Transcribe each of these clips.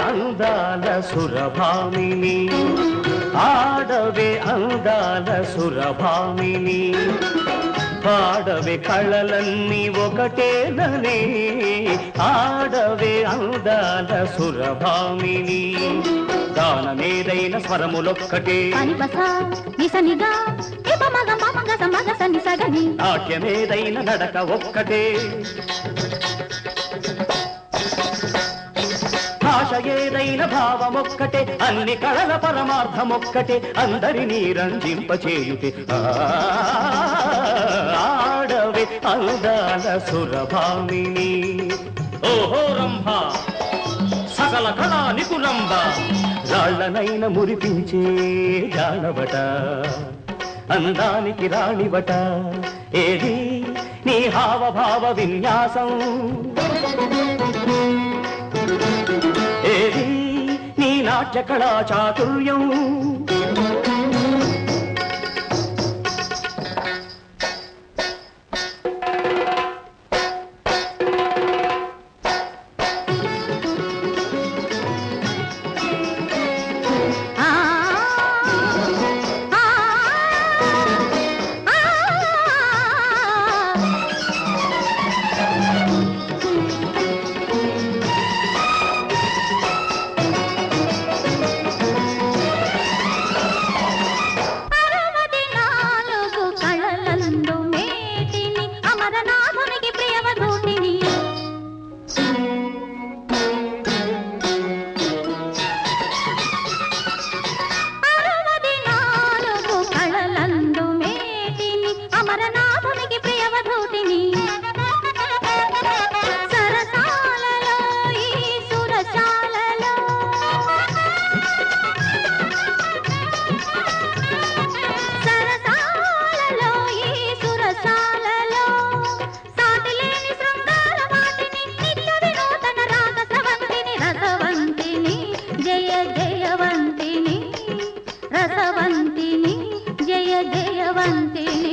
అందాల సురభామిని ఆడవే అందాల సురభామిని పాడవే కళలన్నీ ఒకటేననే ఆడవే అందాల సురభామిని గానమేదైన స్వరములొక్కటే పని బస నిసనిగా ఇప మగ మగ సమగ సని సగని నాట్యమేదైన నడక ఒక్కటే భాష ఏదైన భావమొక్కటే అన్ని కళల పరమార్థమొక్కటే అందరినీ రంజింపచేయుటే ఆ, ఆడవే అందాల సురభామిని ఓహో రంభ సకల కళా నిపుణంబ రాళ్లనైన మురిపించే జానబట అందానికి రాణివట ఏది నీ హావభావ విన్యాసం ఏది నీ నాట్య కళా చాతుర్యం ఆ ఆ ఆ అరవది నాలుగు కళలందు మేటిని అమరనాథునికి ప్రియవధూటిని అరవది నాలుగు కళలందు మేటిని అమరనాథునికి ప్రియవధూటిని సరసాలలో ఈ సురశాలలో సరసాలలో ఈ సురసాలలో సాటిలేని శృంగార వాటిని నిత్య వినూతన రాగ స్రవంతిని రసవంతిని జయ జయవంతిని రసవంతిని జయ జయవంతిని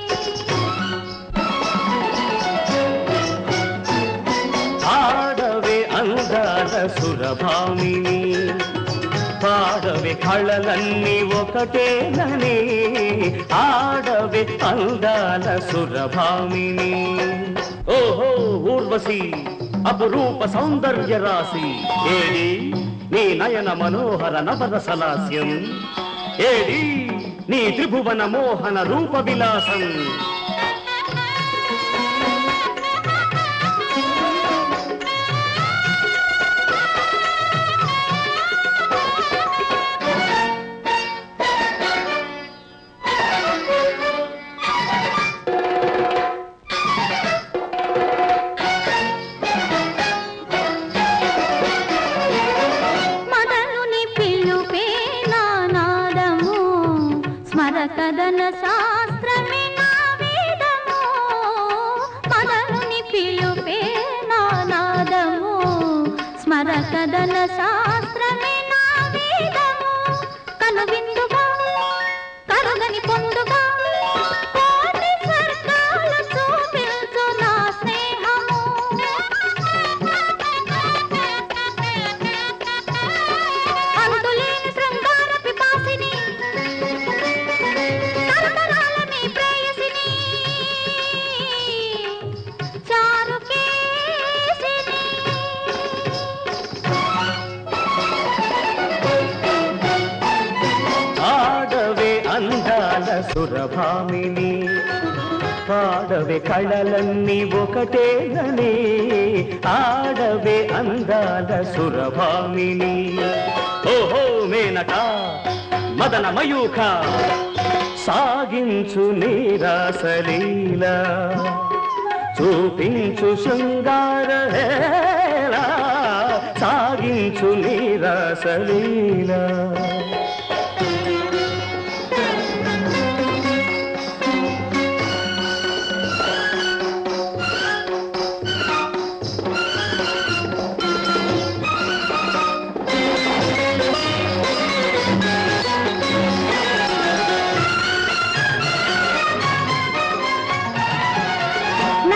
ఆడవే అందాల సురభామిని పాడవే కళలన్నీ ఒకటేనని ఆడవే అందాల సురభామిని ఓహో ఊర్వశి అపురూప సౌందర్య రాశి ఏది నీ నయన మనోహర నవరసలాస్యం ఏది నీ త్రిభువన మోహన రూప విలాసం మదనుని పిలుపే నానాదము స్మరకదన శాస్త్రమే నా వేదము మదనుని పిలుపే నానాదము స్మరకదన శాస్త్రమే నా వేదము కనువిందుగా కరుగని పొందుగా కోటి స్వర్గాల చూపించు నా స్నేహము అంతులేని శృంగార పిపాసిని తరతరాల నీ ప్రేయసిని చారుకేసిని ఆడవే అందాల సురభామిని పాడవే కళలన్నీ ఒకటేనని ఆడవే అందాల సురభామిని ఓహో మేనక మదన మయూఖ సాగించు నీరాసలీల చూపించు శృంగార హేళ సాగించు నీరాసలీల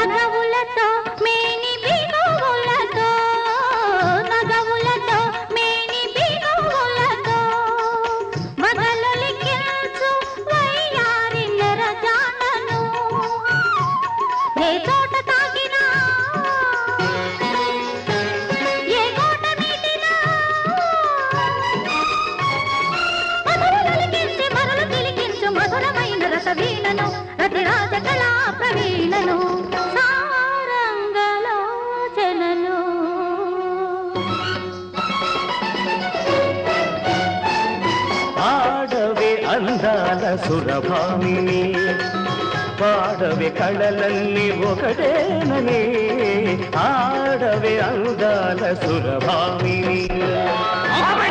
నగవులతో మేని బిగువులతో నగవులతో మేని వీణను రతిరాజ కళా ప్రవీణను సారంగలోచనలు ఆడవే అందాల సురభామిని పాడవే కళలన్నీ ఒకటేనని ఆడవే అందాల సురభామిని